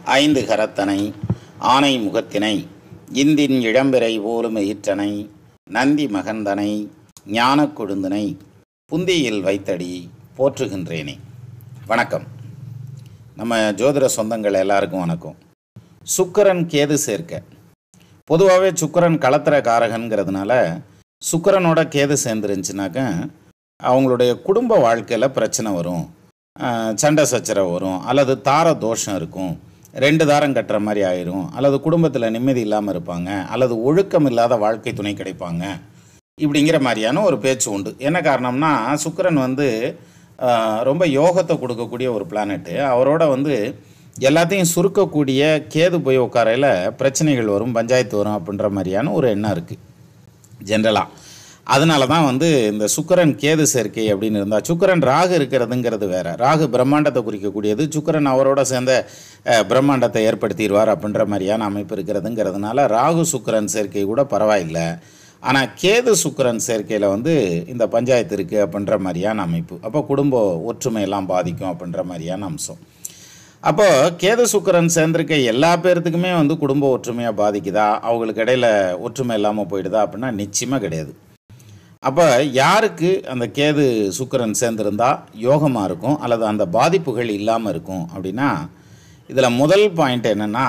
ஐந்து கரத்தனை ஆனை முகத்தினை இந்தின் இளம்பிறை போலும் ஈற்றனை நந்தி மகந்தனை ஞானக் கொழுந்தனை புந்தியில் வைத்தடி போற்றுகின்றேனே வணக்கம் நம்ம ஜோதிட சொந்தங்கள் எல்லாருக்கும் வணக்கம் சுக்கிரன் கேது சேர்க்க பொதுவாகவே சுக்கிரன் களத்திர காரகங்கிறதுனால சுக்கிரனோட கேது சேர்ந்துருந்துச்சுனாக்க அவங்களுடைய குடும்ப வாழ்க்கையில் பிரச்சனை வரும் ஆஹ் சண்டை சச்சரவு வரும் அல்லது தார தோஷம் இருக்கும் ரெண்டு தாரம் கட்டுற மாதிரி ஆயிரும் அல்லது குடும்பத்தில் நிம்மதி இல்லாமல் இருப்பாங்க அல்லது ஒழுக்கம் இல்லாத வாழ்க்கை துணை கிடைப்பாங்க இப்படிங்கிற மாதிரியான ஒரு பேச்சு உண்டு என்ன காரணம்னா சுக்கிரன் வந்து ஆஹ், ரொம்ப யோகத்தை கொடுக்கக்கூடிய ஒரு பிளானெட்டு அவரோட வந்து எல்லாத்தையும் சுருக்கக்கூடிய கேது போய் உட்காரையில் பிரச்சனைகள் வரும் பஞ்சாயத்து வரும் அப்படின்ற மாதிரியான ஒரு எண்ணம் இருக்குது ஜென்ரலாக அதனால தான் வந்து இந்த சுக்கிரன் கேது சேர்க்கை அப்படின்னு இருந்தால் சுக்கிரன் ராகு இருக்கிறதுங்கிறது வேற ராகு பிரம்மாண்டத்தை குறிக்கக்கூடியது சுக்கிரன் அவரோட சேர்ந்த அஹ், பிரம்மாண்டத்தை ஏற்படுத்திடுவார் அப்படின்ற மாதிரியான அமைப்பு இருக்கிறதுங்கிறதுனால ராகு சுக்கிரன் சேர்க்கை கூட பரவாயில்லை ஆனால் கேது சுக்கிரன் சேர்க்கையில் வந்து இந்த பஞ்சாயத்து இருக்குது அப்படின்ற மாதிரியான அமைப்பு அப்போ குடும்ப ஒற்றுமையெல்லாம் பாதிக்கும் அப்படின்ற மாதிரியான அம்சம் அப்போ கேது சுக்கிரன் சேர்ந்திருக்க எல்லா பேர்த்துக்குமே வந்து குடும்ப ஒற்றுமையாக பாதிக்குதா அவங்களுக்கு இடையில ஒற்றுமை இல்லாமல் போயிடுதா அப்படின்னா நிச்சயமாக கிடையாது அப்போ யாருக்கு அந்த கேது சுக்கிரன் சேர்ந்திருந்தா யோகமாக இருக்கும் அல்லது அந்த பாதிப்புகள் இல்லாமல் இருக்கும் அப்படின்னா இதில் முதல் பாயிண்ட் என்னென்னா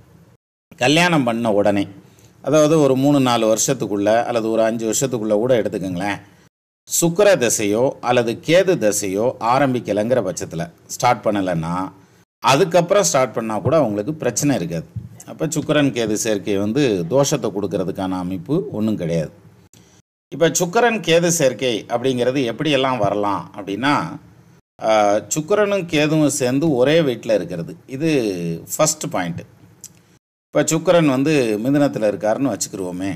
கல்யாணம் பண்ண உடனே அதாவது ஒரு மூணு நாலு வருஷத்துக்குள்ள அல்லது ஒரு அஞ்சு வருஷத்துக்குள்ள கூட எடுத்துக்கோங்களேன் சுக்கிர தசையோ அல்லது கேது தசையோ ஆரம்பிக்கலைங்கிற பட்சத்தில் ஸ்டார்ட் பண்ணலைன்னா அதுக்கப்புறம் ஸ்டார்ட் பண்ணால் கூட அவங்களுக்கு பிரச்சனை இருக்காது அப்போ சுக்கிரன் கேது சேர்க்கை வந்து தோஷத்தை கொடுக்கறதுக்கான அமைப்பு ஒன்றும் கிடையாது இப்போ சுக்கிரன் கேது சேர்க்கை அப்படிங்கிறது எப்படியெல்லாம் வரலாம் அப்படின்னா ஆஹ், சுக்கிரனும் கேதுவும் சேர்ந்து ஒரே வீட்டில் இருக்கிறது இது ஃபஸ்ட் பாயிண்ட்டு இப்போ சுக்கிரன் வந்து மிதுனத்தில் இருக்காருன்னு வச்சுக்கிருவோமே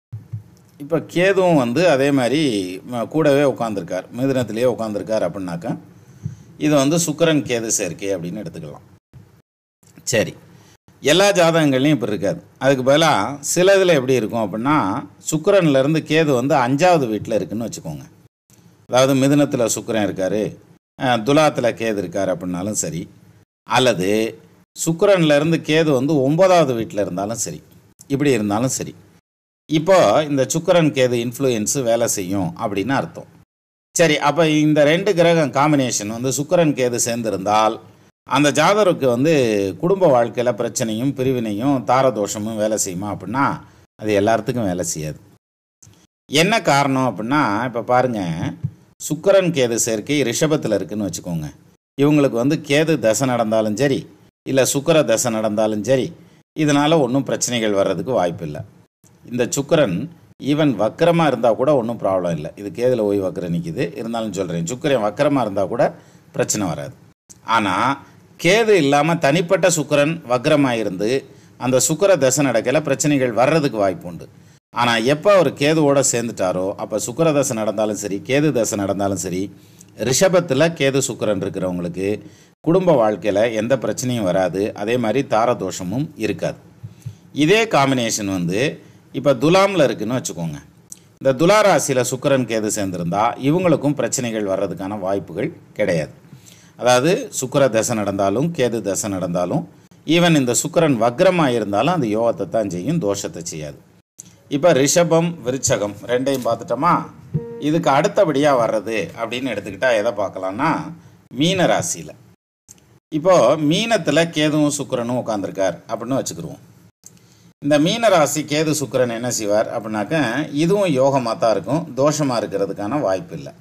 இப்போ கேதுவும் வந்து அதே மாதிரி ம, கூடவே உட்காந்துருக்கார் மிதுனத்திலேயே உட்காந்துருக்கார் அப்படின்னாக்கா இது வந்து சுக்கிரன் கேது சேர்க்கை அப்படின்னு எடுத்துக்கலாம் சரி எல்லா ஜாதகங்கள்லையும் இப்படி இருக்காது அதுக்கு பதிலாக சில இதில் எப்படி இருக்கும் அப்படின்னா சுக்கிரன்லேருந்து கேது வந்து அஞ்சாவது வீட்டில் இருக்குன்னு வச்சுக்கோங்க அதாவது மிதுனத்தில் சுக்கிரன் இருக்கார் துலாத்தில் கேது இருக்கார் அப்படின்னாலும் சரி அல்லது சுக்கிரன்லேருந்து கேது வந்து ஒன்பதாவது வீட்டில் இருந்தாலும் சரி இப்படி இருந்தாலும் சரி இப்போ இந்த சுக்கிரன் கேது இன்ஃப்ளூயன்ஸு வேலை செய்யும் அப்படின்னு அர்த்தம் சரி அப்போ இந்த ரெண்டு கிரகம் காம்பினேஷன் வந்து சுக்கிரன் கேது சேர்ந்திருந்தால் அந்த ஜாதகருக்கு வந்து குடும்ப வாழ்க்கையில் பிரச்சனையும் பிரிவினையும் தாரதோஷமும் வேலை செய்யுமா அப்படின்னா அது எல்லாத்துக்கும் வேலை செய்யாது என்ன காரணம் அப்படின்னா இப்போ பாருங்க சுக்கிரன் கேது சேர்க்கை ரிஷபத்தில் இருக்குன்னு வச்சுக்கோங்க இவங்களுக்கு வந்து கேது தசை நடந்தாலும் சரி இல்லை சுக்கிர தசை நடந்தாலும் சரி இதனால் ஒன்றும் பிரச்சனைகள் வர்றதுக்கு வாய்ப்பு இல்லை இந்த சுக்கிரன் ஈவன் வக்கரமாக இருந்தால் கூட ஒன்றும் ப்ராப்ளம் இல்லை இது கேதில் ஓய் வக்கரம் நிற்கிது இருந்தாலும் சொல்கிறேன் சுக்கிரன் வக்கரமாக இருந்தால் கூட பிரச்சனை வராது ஆனால் கேது இல்லாமல் தனிப்பட்ட சுக்கிரன் வக்ரமாக இருந்து அந்த சுக்கிர தசை நடக்கையில் பிரச்சனைகள் வர்றதுக்கு வாய்ப்பு உண்டு ஆனால் எப்போ அவர் கேதுவோட சேர்ந்துட்டாரோ அப்போ சுக்கிர தசை நடந்தாலும் சரி கேது தசை நடந்தாலும் சரி ரிஷபத்தில் கேது சுக்கிரன் இருக்கிறவங்களுக்கு குடும்ப வாழ்க்கையில் எந்த பிரச்சனையும் வராது அதே மாதிரி தாரதோஷமும் இருக்காது இதே காம்பினேஷன் வந்து இப்போ துலாமில் இருக்குன்னு வச்சுக்கோங்க இந்த துலா ராசியில் சுக்கிரன் கேது சேர்ந்திருந்தா இவங்களுக்கும் பிரச்சனைகள் வர்றதுக்கான வாய்ப்புகள் கிடையாது அதாவது சுக்கிர தசை நடந்தாலும் கேது தசை நடந்தாலும் ஈவன் இந்த சுக்கிரன் வக்ரமாக இருந்தாலும் அந்த யோகத்தை தான் செய்யும் தோஷத்தை செய்யாது இப்போ ரிஷபம் விருச்சகம் ரெண்டையும் பார்த்துட்டோமா இதுக்கு அடுத்தபடியாக வர்றது அப்படின்னு எடுத்துக்கிட்டா எதை பார்க்கலாம்னா மீன ராசியில் இப்போ மீனத்தில் கேதுவும் சுக்கிரனும் உட்காந்துருக்கார் அப்படின்னு வச்சுக்கிருவோம் இந்த மீன ராசி கேது சுக்கிரன் என்ன செய்வார் அப்படின்னாக்க இதுவும் யோகமாக தான் இருக்கும் தோஷமாக இருக்கிறதுக்கான வாய்ப்பு இல்லை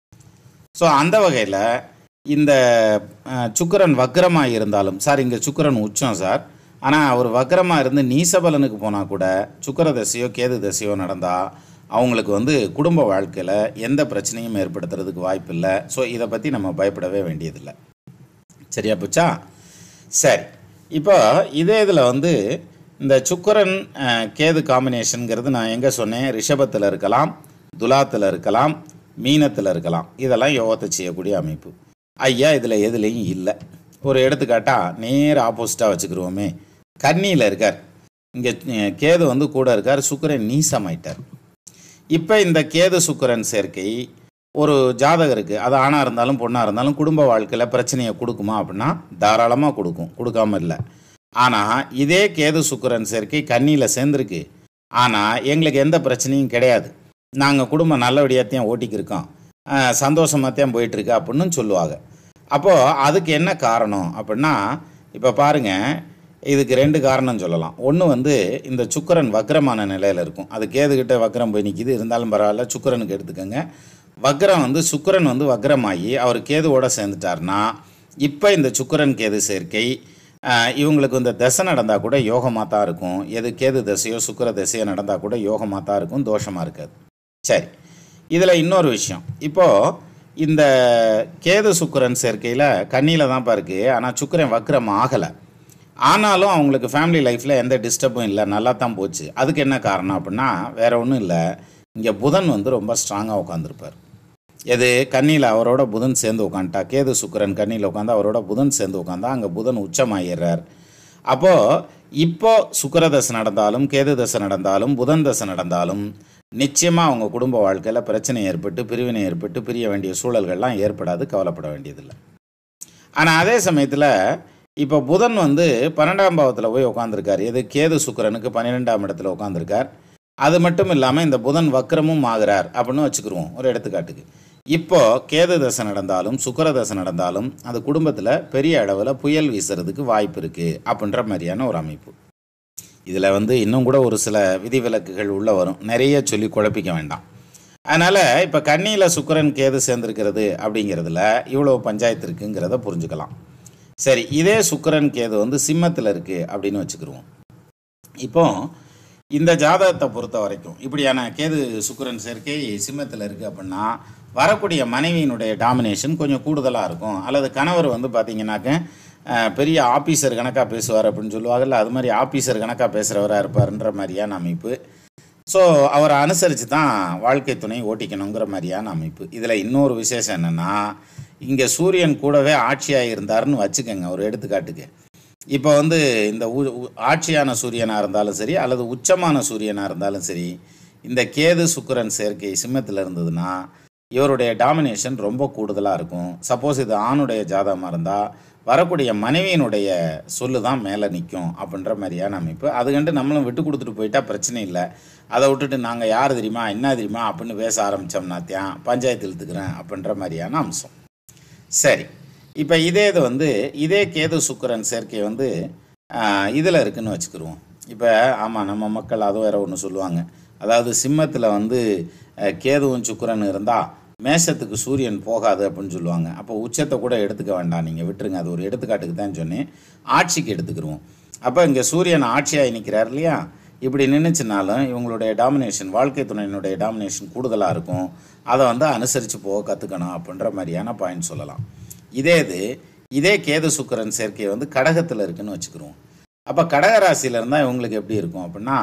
ஸோ அந்த வகையில் இந்த அஹ், சுக்கிரன் வக்ரமாக இருந்தாலும் சார் இங்கே சுக்கிரன் உச்சம் சார் ஆனால் அவர் வக்ரமாக இருந்து நீசபலனுக்கு போனால் கூட சுக்கிர தசையோ கேது தசையோ நடந்தால் அவங்களுக்கு வந்து குடும்ப வாழ்க்கையில் எந்த பிரச்சனையும் ஏற்படுத்துறதுக்கு வாய்ப்பு இல்லை ஸோ இதை பற்றி நம்ம பயப்படவே வேண்டியதில்லை சரியா போச்சா சரி இப்போ இதே இதில் வந்து இந்த சுக்கிரன் அஹ், கேது காம்பினேஷனுங்கிறது நான் எங்கே சொன்னேன் ரிஷபத்தில் இருக்கலாம் துலாத்தில் இருக்கலாம் மீனத்தில் இருக்கலாம் இதெல்லாம் யோகத்தை செய்யக்கூடிய அமைப்பு ஐயா இதில் எதுலேயும் இல்லை ஒரு எடுத்துக்காட்டா நேர் ஆப்போசிட்டாக வச்சுக்கிருவோமே கன்னியில் இருக்கார் இங்கே கேது வந்து கூட இருக்கார் சுக்கிரன் நீசமாயிட்டார் இப்போ இந்த கேது சுக்கிரன் சேர்க்கை ஒரு ஜாதகருக்கு அது ஆணாக இருந்தாலும் பொண்ணாக இருந்தாலும் குடும்ப வாழ்க்கையில் பிரச்சனையை கொடுக்குமா அப்படின்னா தாராளமாக கொடுக்கும் கொடுக்காம இல்லை ஆனால் இதே கேது சுக்கிரன் சேர்க்கை கன்னியில் சேர்ந்துருக்கு ஆனால் எங்களுக்கு எந்த பிரச்சனையும் கிடையாது நாங்கள் குடும்பம் நல்லபடியாகத்தையும் ஓட்டிக்கிருக்கோம் சந்தோஷமாகத்தையும் போயிட்டுருக்கு அப்படின்னு சொல்லுவாங்க அப்போது அதுக்கு என்ன காரணம் அப்படின்னா இப்போ பாருங்கள் இதுக்கு ரெண்டு காரணம் சொல்லலாம் ஒன்று வந்து இந்த சுக்கிரன் வக்ரமான நிலையில் இருக்கும் அது கேதுகிட்ட வக்ரம் போய் நிற்கிது இருந்தாலும் பரவாயில்ல சுக்கிரனுக்கு எடுத்துக்கோங்க வக்ரம் வந்து சுக்கிரன் வந்து வக்ரமாகி அவர் கேதுவோட சேர்ந்துட்டார்னா இப்போ இந்த சுக்கிரன் கேது சேர்க்கை ஆஹ், இவங்களுக்கு இந்த தசை நடந்தால் கூட யோகமாக தான் இருக்கும் எது கேது தசையோ சுக்கிர தசையோ நடந்தால் கூட யோகமாக தான் இருக்கும் தோஷமாக இருக்காது சரி இதில் இன்னொரு விஷயம் இப்போது இந்த கேது சுக்கிரன் சேர்க்கையில் கண்ணியில் தான்ப்பா இருக்குது ஆனால் சுக்கிரன் வக்ரம் ஆகலை ஆனாலும் அவங்களுக்கு ஃபேமிலி லைஃப்பில் எந்த டிஸ்டர்பும் இல்லை நல்லா தான் போச்சு அதுக்கு என்ன காரணம் அப்படின்னா வேற ஒன்றும் இல்லை இங்கே புதன் வந்து ரொம்ப ஸ்ட்ராங்காக உட்காந்துருப்பார் எது கண்ணியில் அவரோட புதன் சேர்ந்து உட்காந்துட்டா கேது சுக்கிரன் கண்ணியில் உட்காந்து அவரோட புதன் சேர்ந்து உட்காந்தா அங்கே புதன் உச்சமாயிடுறார் அப்போது இப்போ சுக்கிர தசை நடந்தாலும் கேது தசை நடந்தாலும் புதன் தசை நடந்தாலும் நிச்சயமாக அவங்க குடும்ப வாழ்க்கையில் பிரச்சனை ஏற்பட்டு பிரிவினை ஏற்பட்டு பிரிய வேண்டிய சூழல்கள்லாம் ஏற்படாது கவலைப்பட வேண்டியதில்லை ஆனால் அதே சமயத்தில் இப்போ புதன் வந்து பன்னெண்டாம் பாவத்தில் போய் உட்காந்துருக்கார் எது கேது சுக்கிரனுக்கு பன்னிரெண்டாம் இடத்துல உட்காந்துருக்கார் அது மட்டும் இல்லாமல் இந்த புதன் வக்ரமும் ஆகிறார் அப்படின்னு வச்சுக்கிருவோம் ஒரு எடுத்துக்காட்டுக்கு இப்போ கேது தசை நடந்தாலும் சுக்கிர தசை நடந்தாலும் அது குடும்பத்தில் பெரிய அளவில் புயல் வீசுறதுக்கு வாய்ப்பு இருக்குது அப்படின்ற மாதிரியான ஒரு அமைப்பு இதில் வந்து இன்னும் கூட ஒரு சில விதிவிலக்குகள் உள்ள வரும் நிறைய சொல்லி குழப்பிக்க வேண்டாம் அதனால் இப்போ கன்னியில் சுக்கிரன் கேது சேர்ந்துருக்கிறது அப்படிங்கிறதுல இவ்வளோ பஞ்சாயத்து இருக்குங்கிறத புரிஞ்சுக்கலாம் சரி இதே சுக்கிரன் கேது வந்து சிம்மத்தில் இருக்குது அப்படின்னு வச்சுக்கிருவோம் இப்போ இந்த ஜாதகத்தை பொறுத்த வரைக்கும் இப்படியான கேது சுக்கிரன் சேர்க்கை சிம்மத்தில் இருக்குது அப்படின்னா வரக்கூடிய மனைவியினுடைய டாமினேஷன் கொஞ்சம் கூடுதலாக இருக்கும் அல்லது கணவர் வந்து பார்த்தீங்கன்னாக்க அஹ், பெரிய ஆபீசர் கணக்காக பேசுவார் அப்படின்னு சொல்லுவாங்கல்ல அது மாதிரி ஆபீசர் கணக்காக பேசுகிறவராக இருப்பாருன்ற மாதிரியான அமைப்பு ஸோ அவரை அனுசரித்து தான் வாழ்க்கை துணை ஓட்டிக்கணுங்கிற மாதிரியான அமைப்பு இதில் இன்னொரு விசேஷம் என்னென்னா இங்கே சூரியன் கூடவே ஆட்சியாக இருந்தாருன்னு வச்சுக்கோங்க ஒரு எடுத்துக்காட்டுக்கு இப்போ வந்து இந்த உ- உ- ஆட்சியான சூரியனாக இருந்தாலும் சரி அல்லது உச்சமான சூரியனாக இருந்தாலும் சரி இந்த கேது சுக்கிரன் சேர்க்கை சிம்மத்தில் இருந்ததுன்னா இவருடைய டாமினேஷன் ரொம்ப கூடுதலாக இருக்கும் சப்போஸ் இது ஆணுடைய ஜாதகமாக இருந்தால் வரக்கூடிய மனைவியினுடைய சொல்லு தான் மேலே நிற்கும் அப்படின்ற மாதிரியான அமைப்பு அதுகண்டு நம்மளும் விட்டு கொடுத்துட்டு போயிட்டா பிரச்சனை இல்லை அதை விட்டுட்டு நாங்கள் யார் தெரியுமா என்ன தெரியுமா அப்படின்னு பேச ஆரம்பித்தோம்னாத்தியான் பஞ்சாயத்து இழுத்துக்கிறேன் அப்படின்ற மாதிரியான அம்சம் சரி இப்போ இதே இது வந்து இதே கேது சுக்கிரன் சேர்க்கை வந்து இதில் இருக்குன்னு வச்சுக்கிருவோம் இப்போ ஆமாம் நம்ம மக்கள் அது வேற ஒன்று சொல்லுவாங்க அதாவது சிம்மத்தில் வந்து அஹ், கேதுவும் சுக்கிரன் இருந்தால் மேஷத்துக்கு சூரியன் போகாது அப்படின்னு சொல்லுவாங்க அப்போ உச்சத்தை கூட எடுத்துக்க வேண்டாம் நீங்கள் விட்டுருங்க அது ஒரு எடுத்துக்காட்டுக்கு தான் சொன்னேன் ஆட்சிக்கு எடுத்துக்கிருவோம் அப்போ இங்கே சூரியன் ஆட்சியாக நிற்கிறார் இல்லையா இப்படி நின்றுச்சுனாலும் இவங்களுடைய டாமினேஷன் வாழ்க்கை துணையினுடைய டாமினேஷன் கூடுதலாக இருக்கும் அதை வந்து அனுசரித்து போக கற்றுக்கணும் அப்படின்ற மாதிரியான பாயிண்ட் சொல்லலாம் இதே இது இதே கேது சுக்கிரன் சேர்க்கை வந்து கடகத்தில் இருக்குன்னு வச்சுக்கிருவோம் அப்போ கடகராசியில் இருந்தால் இவங்களுக்கு எப்படி இருக்கும் அப்படின்னா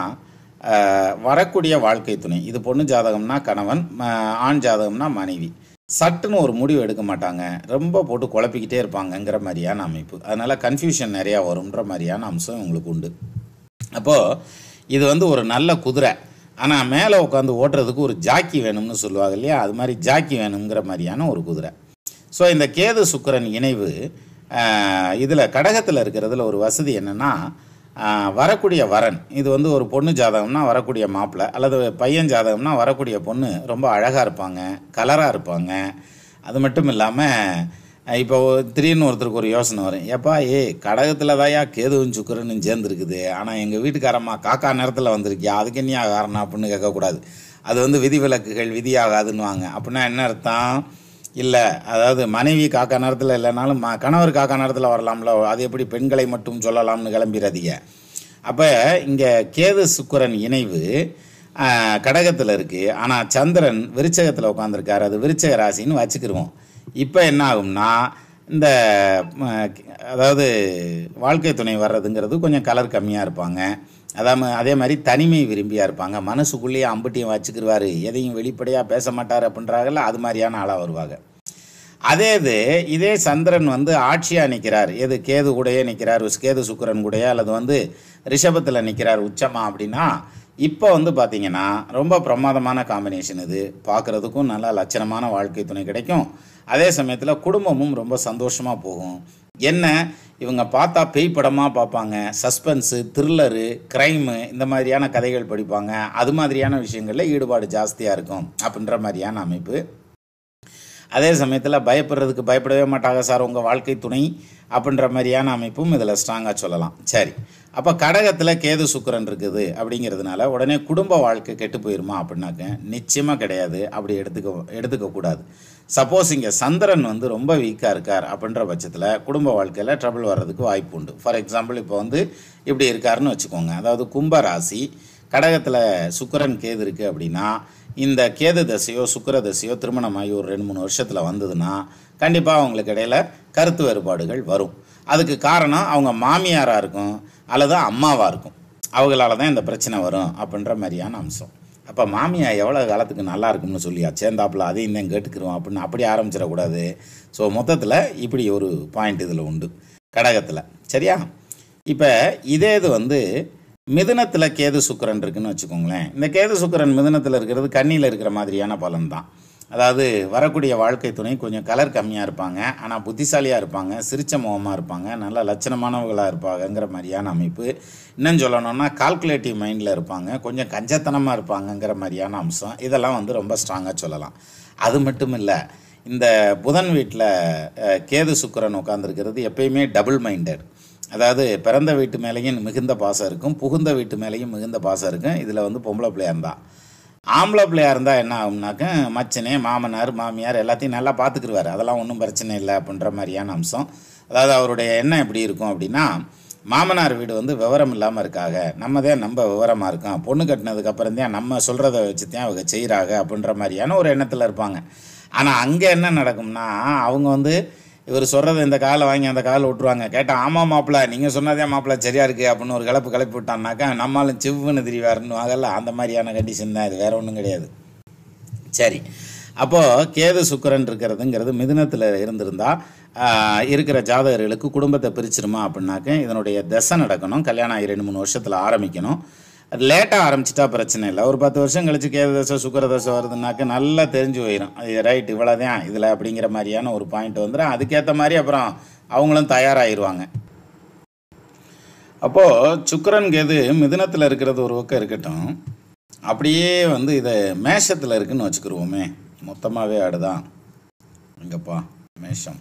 ஆஹ், வரக்கூடிய வாழ்க்கை துணை இது பொண்ணு ஜாதகம்னா கணவன் ம- ஆண் ஜாதகம்னா மனைவி சட்டுன்னு ஒரு முடிவு எடுக்க மாட்டாங்க ரொம்ப போட்டு குழப்பிக்கிட்டே இருப்பாங்கங்கிற மாதிரியான அமைப்பு அதனால கன்ஃபியூஷன் நிறையா வரும்ன்ற மாதிரியான அம்சம் உங்களுக்கு உண்டு அப்போது இது வந்து ஒரு நல்ல குதிரை ஆனால் மேலே உட்காந்து ஓட்டுறதுக்கு ஒரு ஜாக்கி வேணும்னு சொல்லுவாங்க இல்லையா அது மாதிரி ஜாக்கி வேணுங்கிற மாதிரியான ஒரு குதிரை ஸோ இந்த கேது சுக்கிரன் இணைவு இதில் கடகத்தில் இருக்கிறதுல ஒரு வசதி என்னென்னா வரக்கூடிய வரன் இது வந்து ஒரு பொண்ணு ஜாதகம்னா வரக்கூடிய மாப்பிள்ளை அல்லது பையன் ஜாதகம்னா வரக்கூடிய பொண்ணு ரொம்ப அழகாக இருப்பாங்க கலராக இருப்பாங்க அது மட்டும் இல்லாமல் இப்போ திடீர்னு ஒருத்தருக்கு ஒரு யோசனை வரும் ஏப்பா ஏ கடகத்தில் தாயா கேதுவும் சுக்கரனும் சேர்ந்துருக்குது ஆனால் எங்கள் வீட்டுக்காரம்மா காக்கா நேரத்தில் வந்திருக்கியா அதுக்கு என்ன காரணம் அப்படின்னு கேட்கக்கூடாது அது வந்து விதிவிலக்குகள் விதியாகாதுன்னுவாங்க அப்படின்னா என்ன அர்த்தம் இல்லை அதாவது மனைவி காக்கா நேரத்தில் இல்லைனாலும் ம கணவர் காக்கா நேரத்தில் வரலாம்ல அது எப்படி பெண்களை மட்டும் சொல்லலாம்னு கிளம்பிடாதீங்க அப்போ இங்கே கேது சுக்கிரன் இணைவு கடகத்தில் இருக்குது ஆனால் சந்திரன் விருச்சகத்தில் உட்காந்துருக்காரு அது விருச்சக ராசின்னு வச்சுக்கிருவோம் இப்போ என்ன ஆகும்னா இந்த ம, அதாவது வாழ்க்கை துணை வர்றதுங்கிறது கொஞ்சம் கலர் கம்மியாக இருப்பாங்க அதாம அதே மாதிரி தனிமை விரும்பியாக இருப்பாங்க மனசுக்குள்ளேயே அம்புட்டியும் வச்சுக்கிருவாரு எதையும் வெளிப்படையாக பேச மாட்டார் அப்படின்றாங்கல்ல அது மாதிரியான ஆளாக வருவாங்க அதே இது இதே சந்திரன் வந்து ஆட்சியாக நிற்கிறார் எது கேது கூடயே நிற்கிறார் கேது சுக்கிரன் கூடயே அல்லது வந்து ரிஷபத்தில் நிற்கிறார் உச்சமா அப்படின்னா இப்போ வந்து பார்த்தீங்கன்னா ரொம்ப பிரமாதமான காம்பினேஷன் இது பார்க்குறதுக்கும் நல்ல லட்சணமான வாழ்க்கை துணை கிடைக்கும் அதே சமயத்தில் குடும்பமும் ரொம்ப சந்தோஷமாக போகும் என்ன இவங்க பார்த்தா பேய் படமாக பார்ப்பாங்க சஸ்பென்ஸு த்ரில்லரு க்ரைமு இந்த மாதிரியான கதைகள் படிப்பாங்க அது மாதிரியான விஷயங்களில் ஈடுபாடு ஜாஸ்தியாக இருக்கும் அப்படின்ற மாதிரியான அமைப்பு அதே சமயத்தில் பயப்படுறதுக்கு பயப்படவே மாட்டாங்க சார் உங்கள் வாழ்க்கை துணை அப்படின்ற மாதிரியான அமைப்பும் இதில் ஸ்ட்ராங்காக சொல்லலாம் சரி அப்போ கடகத்தில் கேது சுக்கிரன் இருக்குது அப்படிங்கிறதுனால உடனே குடும்ப வாழ்க்கை கெட்டு போயிருமா அப்படின்னாக்க நிச்சயமாக கிடையாது அப்படி எடுத்துக்க எடுத்துக்கக்கூடாது சப்போஸ் இங்கே சந்திரன் வந்து ரொம்ப வீக்காக இருக்கார் அப்படின்ற பட்சத்தில் குடும்ப வாழ்க்கையில் ட்ரபிள் வர்றதுக்கு வாய்ப்பு உண்டு ஃபார் எக்ஸாம்பிள் இப்போ வந்து இப்படி இருக்காருன்னு வச்சுக்கோங்க அதாவது கும்ப ராசி கடகத்தில் சுக்கிரன் கேது இருக்குது அப்படின்னா இந்த கேது தசையோ சுக்கிர தசையோ திருமணமாகி ஒரு ரெண்டு மூணு வருஷத்தில் வந்ததுன்னா கண்டிப்பாக அவங்களுக்கு இடையில கருத்து வேறுபாடுகள் வரும் அதுக்கு காரணம் அவங்க மாமியாராக இருக்கும் அல்லது அம்மாவாக இருக்கும் அவங்களால தான் இந்த பிரச்சனை வரும் அப்படின்ற மாதிரியான அம்சம் அப்போ மாமியா எவ்வளோ காலத்துக்கு நல்லா இருக்கும்னு சொல்லியா சேர்ந்தாப்புல அதையும் தான் கேட்டுக்கிறோம் அப்படின்னு அப்படி ஆரம்பிச்சிடக்கூடாது ஸோ மொத்தத்தில் இப்படி ஒரு பாயிண்ட் இதில் உண்டு கடகத்தில் சரியா இப்போ இதே இது வந்து மிதுனத்தில் கேது சுக்கிரன் இருக்குன்னு வச்சுக்கோங்களேன் இந்த கேது சுக்கிரன் மிதுனத்தில் இருக்கிறது கண்ணியில் இருக்கிற மாதிரியான பலன் தான் அதாவது வரக்கூடிய வாழ்க்கை துணை கொஞ்சம் கலர் கம்மியாக இருப்பாங்க ஆனால் புத்திசாலியாக இருப்பாங்க சிரிச்ச முகமாக இருப்பாங்க நல்ல லட்சணமானவர்களாக இருப்பாங்கங்கிற மாதிரியான அமைப்பு இன்னும் சொல்லணும்னா கால்குலேட்டிவ் மைண்டில் இருப்பாங்க கொஞ்சம் கஞ்சத்தனமாக இருப்பாங்கங்கிற மாதிரியான அம்சம் இதெல்லாம் வந்து ரொம்ப ஸ்ட்ராங்காக சொல்லலாம் அது மட்டும் இல்லை இந்த புதன் வீட்டில் கேது சுக்கிரன் உட்காந்துருக்கிறது எப்பயுமே டபுள் மைண்டட் அதாவது பிறந்த வீட்டு மேலேயும் மிகுந்த பாசம் இருக்கும் புகுந்த வீட்டு மேலேயும் மிகுந்த பாசம் இருக்கும் இதில் வந்து பொம்பளை பிள்ளையா இருந்தால் ஆம்பளை பிள்ளையா இருந்தால் என்ன ஆகும்னாக்க மச்சனே மாமனார் மாமியார் எல்லாத்தையும் நல்லா பார்த்துக்குருவார் அதெல்லாம் ஒன்றும் பிரச்சனை இல்லை அப்படின்ற மாதிரியான அம்சம் அதாவது அவருடைய எண்ணம் எப்படி இருக்கும் அப்படின்னா மாமனார் வீடு வந்து விவரம் இல்லாமல் இருக்காங்க நம்ம தான் நம்ம விவரமாக இருக்கோம் பொண்ணு கட்டினதுக்கு அப்புறம் தான் நம்ம சொல்கிறத வச்சு தான் அவங்க செய்கிறாங்க அப்படின்ற மாதிரியான ஒரு எண்ணத்தில் இருப்பாங்க ஆனால் அங்கே என்ன நடக்கும்னா அவங்க வந்து இவர் சொல்கிறத இந்த காலை வாங்கி அந்த காலை விட்டுருவாங்க கேட்டால் ஆமாம் மாப்பிள்ள நீங்கள் சொன்னதே மாப்பிள்ள சரியா இருக்குது அப்படின்னு ஒரு கிளப்பு கிளப்பி விட்டான்னாக்கா நம்மளும் சிவ்வுன்னு திரிவாருன்னு வாங்கல அந்த மாதிரியான கண்டிஷன் தான் இது வேற ஒன்றும் கிடையாது சரி அப்போது கேது சுக்கிரன் இருக்கிறதுங்கிறது மிதுனத்தில் இருந்திருந்தா ஆஹ், இருக்கிற ஜாதகர்களுக்கு குடும்பத்தை பிரிச்சிருமா அப்படின்னாக்க இதனுடைய தசை நடக்கணும் கல்யாணம் ஆகி ரெண்டு மூணு வருஷத்தில் ஆரம்பிக்கணும் லேட்டாக ஆரம்பிச்சிட்டா பிரச்சனை இல்லை ஒரு பத்து வருஷம் கழிச்சு கேது தசை சுக்கர தசை வருதுன்னாக்க நல்லா தெரிஞ்சு போயிடும் இது ரைட் இவ்வளோதான் இதில் அப்படிங்கிற மாதிரியான ஒரு பாயிண்ட் வந்துடும் அதுக்கேற்ற மாதிரி அப்புறம் அவங்களும் தயாராகிடுவாங்க அப்போது சுக்கிரன் கேது மிதுனத்தில் இருக்கிறது ஒரு பக்கம் இருக்கட்டும் அப்படியே வந்து இதை மேஷத்தில் இருக்குன்னு வச்சுக்கிருவோமே மொத்தமாகவே ஆடுதான் இங்கப்பா மேஷம்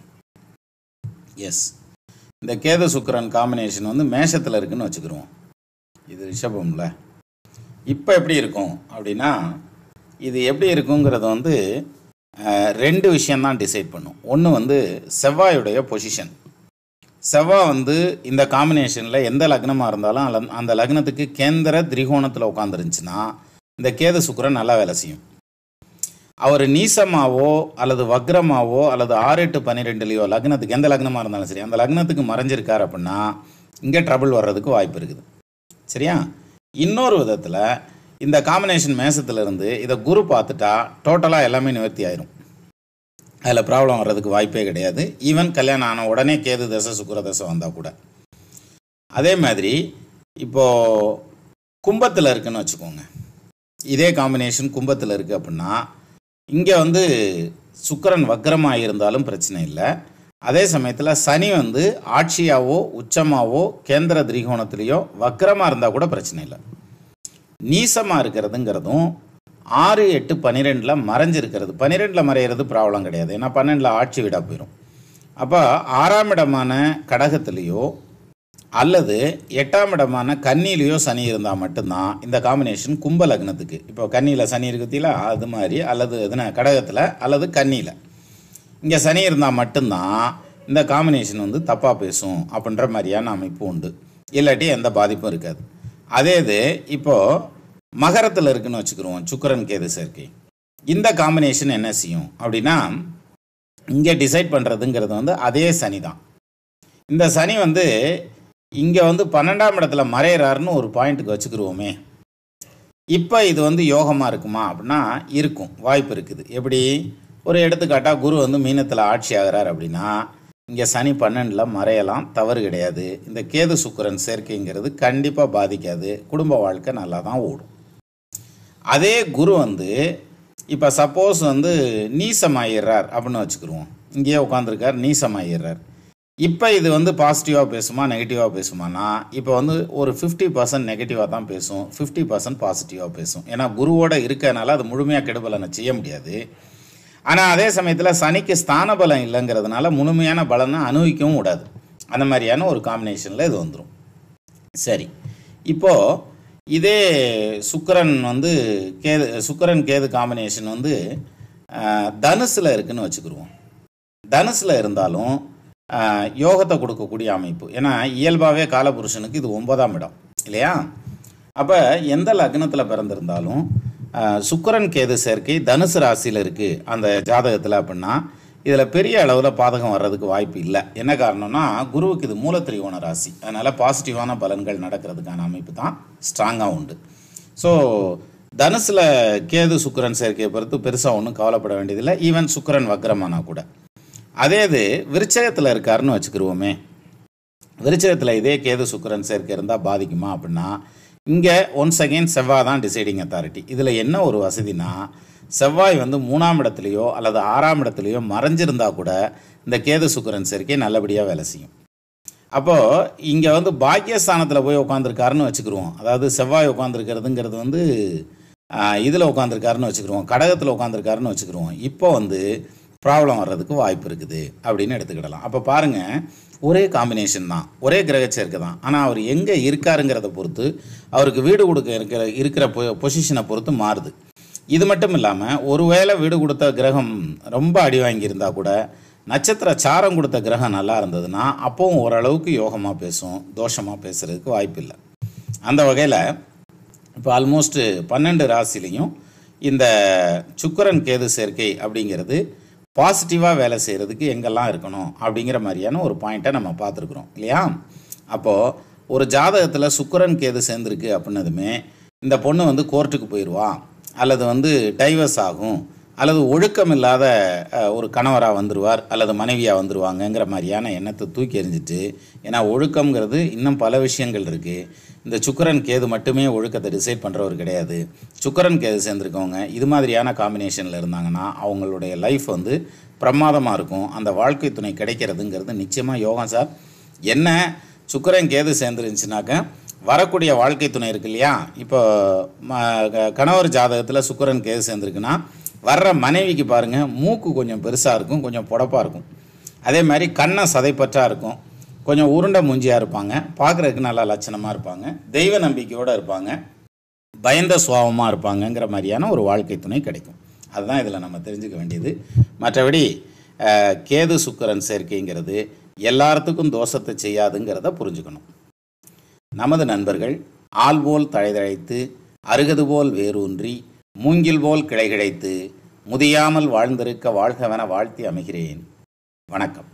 எஸ் இந்த கேது சுக்கிரன் காம்பினேஷன் வந்து மேஷத்தில் இருக்குன்னு வச்சுக்கிருவோம் இது ரிஷபம்ல இப்போ எப்படி இருக்கும் அப்படின்னா இது எப்படி இருக்குங்கிறத வந்து அஹ், ரெண்டு விஷயம்தான் டிசைட் பண்ணும் ஒன்று வந்து செவ்வாயுடைய பொசிஷன் செவ்வாய் வந்து இந்த காம்பினேஷனில் எந்த லக்னமாக இருந்தாலும் அல்ல- அந்த லக்னத்துக்கு கேந்திர திரிகோணத்தில் உட்காந்துருந்துச்சுன்னா இந்த கேது சுக்கிரன் நல்லா வேலை செய்யும் அவர் நீசமாவோ அல்லது வக்ரமாவோ அல்லது ஆறு எட்டு பன்னிரெண்டுலையோ லக்னத்துக்கு எந்த லக்னமாக இருந்தாலும் சரி அந்த லக்னத்துக்கு மறைஞ்சிருக்கார் அப்படின்னா இங்கே ட்ரபிள் வர்றதுக்கு வாய்ப்பு இருக்குது சரியா இன்னொரு விதத்தில் இந்த காம்பினேஷன் மேசத்துல இருந்து இதை குரு பார்த்துட்டா டோட்டலாக எல்லாமே நிவர்த்தி ஆயிரும் அதில் ப்ராப்ளம் வர்றதுக்கு வாய்ப்பே கிடையாது ஈவன் கல்யாணம் ஆன உடனே கேது தசை சுக்கிர தசை வந்தால் கூட அதே மாதிரி இப்போது கும்பத்தில் இருக்குன்னு வச்சுக்கோங்க இதே காம்பினேஷன் கும்பத்தில் இருக்குது அப்படின்னா இங்கே வந்து சுக்கிரன் வக்ரமாக இருந்தாலும் பிரச்சனை இல்லை அதே சமயத்தில் சனி வந்து ஆட்சியாவோ உச்சமாவோ கேந்திர திரிகோணத்திலேயோ வக்ரமாக இருந்தால் கூட பிரச்சனை இல்லை நீசமாக இருக்கிறதுங்கிறதும் ஆறு எட்டு பன்னிரெண்டில் மறைஞ்சிருக்கிறது பன்னிரெண்டில் மறையிறது ப்ராப்ளம் கிடையாது ஏன்னா பன்னெண்டில் ஆட்சி விடா போயிடும் அப்போ ஆறாம் இடமான கடகத்திலேயோ அல்லது எட்டாம் இடமான கன்னியிலையோ சனி இருந்தால் மட்டும்தான் இந்த காம்பினேஷன் கும்ப லக்னத்துக்கு இப்போ கன்னியில் சனி இருக்குத்தில அது மாதிரி அல்லது எதுனா கடகத்தில் அல்லது கன்னியில் இங்கே சனி இருந்தால் மட்டும்தான் இந்த காம்பினேஷன் வந்து தப்பாக பேசும் அப்படின்ற மாதிரியான அமைப்பு உண்டு இல்லாட்டி எந்த பாதிப்பும் இருக்காது அதே இது இப்போது மகரத்தில் இருக்குன்னு வச்சுக்கிருவோம் சுக்கிரன் கேது சேர்க்கை இந்த காம்பினேஷன் என்ன செய்யும் அப்படின்னா இங்கே டிசைட் பண்ணுறதுங்கிறது வந்து அதே சனி தான் இந்த சனி வந்து இங்கே வந்து பன்னெண்டாம் இடத்துல மறையிறாருன்னு ஒரு பாயிண்ட்டுக்கு வச்சுக்கிருவோமே இப்போ இது வந்து யோகமாக இருக்குமா அப்படின்னா இருக்கும் வாய்ப்பு இருக்குது எப்படி ஒரு எடுத்துக்காட்டாக குரு வந்து மீனத்தில் ஆட்சி ஆகிறார் அப்படின்னா இங்கே சனி பன்னெண்டில் மறையலாம் தவறு கிடையாது இந்த கேது சுக்கிரன் சேர்க்கைங்கிறது கண்டிப்பாக பாதிக்காது குடும்ப வாழ்க்கை நல்லா தான் ஓடும் அதே குரு வந்து இப்போ சப்போஸ் வந்து நீசமாயிடுறார் அப்படின்னு வச்சுக்கிருவோம் இங்கேயே உட்காந்துருக்கார் நீசமாயிடுறார் இப்போ இது வந்து பாசிட்டிவாக பேசுமா நெகட்டிவாக பேசுமானா இப்போ வந்து ஒரு ஃபிஃப்டி பர்சன்ட் நெகட்டிவாக தான் பேசும் ஃபிஃப்டி பர்சன்ட் பாசிட்டிவாக பேசும் ஏன்னா குருவோட இருக்கனால அது முழுமையாக கெடுபலனை செய்ய முடியாது ஆனால் அதே சமயத்தில் சனிக்கு ஸ்தான பலம் இல்லைங்கிறதுனால முழுமையான பலனை அனுபவிக்கவும் விடாது அந்த மாதிரியான ஒரு காம்பினேஷனில் இது வந்துடும் சரி இப்போது இதே சுக்கிரன் வந்து கேது சுக்கிரன் கேது காம்பினேஷன் வந்து ஆஹ், தனுசுல இருக்குன்னு வச்சுக்கிருவோம் தனுசில் இருந்தாலும் ஆஹ், யோகத்தை கொடுக்கக்கூடிய அமைப்பு ஏன்னா இயல்பாகவே காலபுருஷனுக்கு இது ஒன்பதாம் இடம் இல்லையா அப்போ எந்த லக்னத்தில் பிறந்திருந்தாலும் ஆஹ், சுக்கிரன் கேது சேர்க்கை தனுசு ராசியில் இருக்குது அந்த ஜாதகத்தில் அப்படின்னா இதில் பெரிய அளவில் பாதகம் வர்றதுக்கு வாய்ப்பு இல்லை என்ன காரணம்னா குருவுக்கு இது மூலத்திரிகோண ராசி அதனால் பாசிட்டிவான பலன்கள் நடக்கிறதுக்கான அமைப்பு தான் ஸ்ட்ராங்காக உண்டு ஸோ தனுசில் கேது சுக்கிரன் சேர்க்கையை பொறுத்து பெருசாக ஒன்றும் கவலைப்பட வேண்டியதில்லை ஈவன் சுக்கிரன் வக்ரமானா கூட அதே இது விருச்சகத்தில் இருக்காருன்னு வச்சுக்கிருவோமே விருச்சகத்தில் இதே கேது சுக்கிரன் சேர்க்கை இருந்தால் பாதிக்குமா அப்படின்னா இங்கே ஒன்ஸ் அகெயின் செவ்வாய் தான் டிசைடிங் அத்தாரிட்டி இதில் என்ன ஒரு வசதினா செவ்வாய் வந்து மூணாம் இடத்துலையோ அல்லது ஆறாம் இடத்துலையோ மறைஞ்சிருந்தா கூட இந்த கேது சுக்கிரன் சேர்க்கை நல்லபடியாக வேலை செய்யும் அப்போது இங்கே வந்து பாக்கியஸ்தானத்தில் போய் உட்காந்துருக்காருன்னு வச்சுக்கிருவோம் அதாவது செவ்வாய் உட்காந்துருக்கிறதுங்கிறது வந்து இதில் உட்காந்துருக்காருன்னு வச்சுக்கிருவோம் கடகத்தில் உட்காந்துருக்காருன்னு வச்சுக்கிருவோம் இப்போ வந்து ப்ராப்ளம் வர்றதுக்கு வாய்ப்பு இருக்குது அப்படின்னு எடுத்துக்கிடலாம் அப்போ பாருங்கள் ஒரே காம்பினேஷன் தான் ஒரே கிரக சேர்க்கை தான் ஆனால் அவர் எங்கே இருக்காருங்கிறத பொறுத்து அவருக்கு வீடு கொடுக்க இருக்கிற இருக்கிற பொசிஷனை பொறுத்து மாறுது இது மட்டும் இல்லாமல் ஒருவேளை வீடு கொடுத்த கிரகம் ரொம்ப அடி வாங்கியிருந்தா கூட நட்சத்திர சாரம் கொடுத்த கிரகம் நல்லா இருந்ததுன்னா அப்போவும் ஓரளவுக்கு யோகமாக பேசும் தோஷமாக பேசுறதுக்கு வாய்ப்பு இல்லை அந்த வகையில் இப்போ ஆல்மோஸ்ட் பன்னெண்டு ராசிலையும் இந்த சுக்கிரன் கேது சேர்க்கை அப்படிங்கிறது பாசிட்டிவாக வேலை செய்கிறதுக்கு எங்கெல்லாம் இருக்கணும் அப்படிங்கிற மாதிரியான ஒரு பாயிண்ட்டை நம்ம பார்த்துருக்குறோம் இல்லையா அப்போது ஒரு ஜாதகத்தில் சுக்கிரன் கேது சேர்ந்துருக்கு அப்படின்னதுமே இந்த பொண்ணு வந்து கோர்ட்டுக்கு போயிடுவா அல்லது வந்து டைவர்ஸ் ஆகும் அல்லது ஒழுக்கம் இல்லாத அஹ், ஒரு கணவராக வந்துடுவார் அல்லது மனைவியாக வந்துடுவாங்கங்கிற மாதிரியான எண்ணத்தை தூக்கி எறிஞ்சிட்டு ஏன்னா ஒழுக்கம்ங்கிறது இன்னும் பல விஷயங்கள் இருக்குது இந்த சுக்கிரன் கேது மட்டுமே ஒழுக்கத்தை டிசைட் பண்ணுறவர் கிடையாது சுக்கிரன் கேது சேர்ந்துருக்கவங்க இது மாதிரியான காம்பினேஷனில் இருந்தாங்கன்னா அவங்களுடைய லைஃப் வந்து பிரமாதமாக இருக்கும் அந்த வாழ்க்கை துணை கிடைக்கிறதுங்கிறது நிச்சயமாக யோகம் சார் என்ன சுக்கிரன் கேது சேர்ந்துருந்துச்சுனாக்க வரக்கூடிய வாழ்க்கை துணை இருக்கு இல்லையா இப்போ ம- க- கணவர் ஜாதகத்தில் சுக்கிரன் கேது சேர்ந்துருக்குன்னா வர்ற மனைவிக்கு பாருங்கள் மூக்கு கொஞ்சம் பெருசாக இருக்கும் கொஞ்சம் புடப்பாக இருக்கும் அதே மாதிரி கண்ணை சதைப்பற்றா இருக்கும் கொஞ்சம் உருண்டை மூஞ்சியாக இருப்பாங்க பார்க்குறதுக்கு நல்லா லட்சணமாக இருப்பாங்க தெய்வ நம்பிக்கையோடு இருப்பாங்க பயந்த சுவாபமாக இருப்பாங்கங்கிற மாதிரியான ஒரு வாழ்க்கை துணை கிடைக்கும் அதுதான் இதில் நம்ம தெரிஞ்சுக்க வேண்டியது மற்றபடி அஹ், கேது சுக்கிரன் சேர்க்கைங்கிறது எல்லாத்துக்கும் தோஷத்தை செய்யாதுங்கிறத புரிஞ்சுக்கணும் நமது நண்பர்கள் ஆள் போல் தழைதழைத்து அருகது போல் வேரூன்றி மூங்கில் போல் கிளை கிடைத்து முதியாமல் வாழ்ந்திருக்க வாழ்கவென வாழ்த்தி அமைகிறேன் வணக்கம்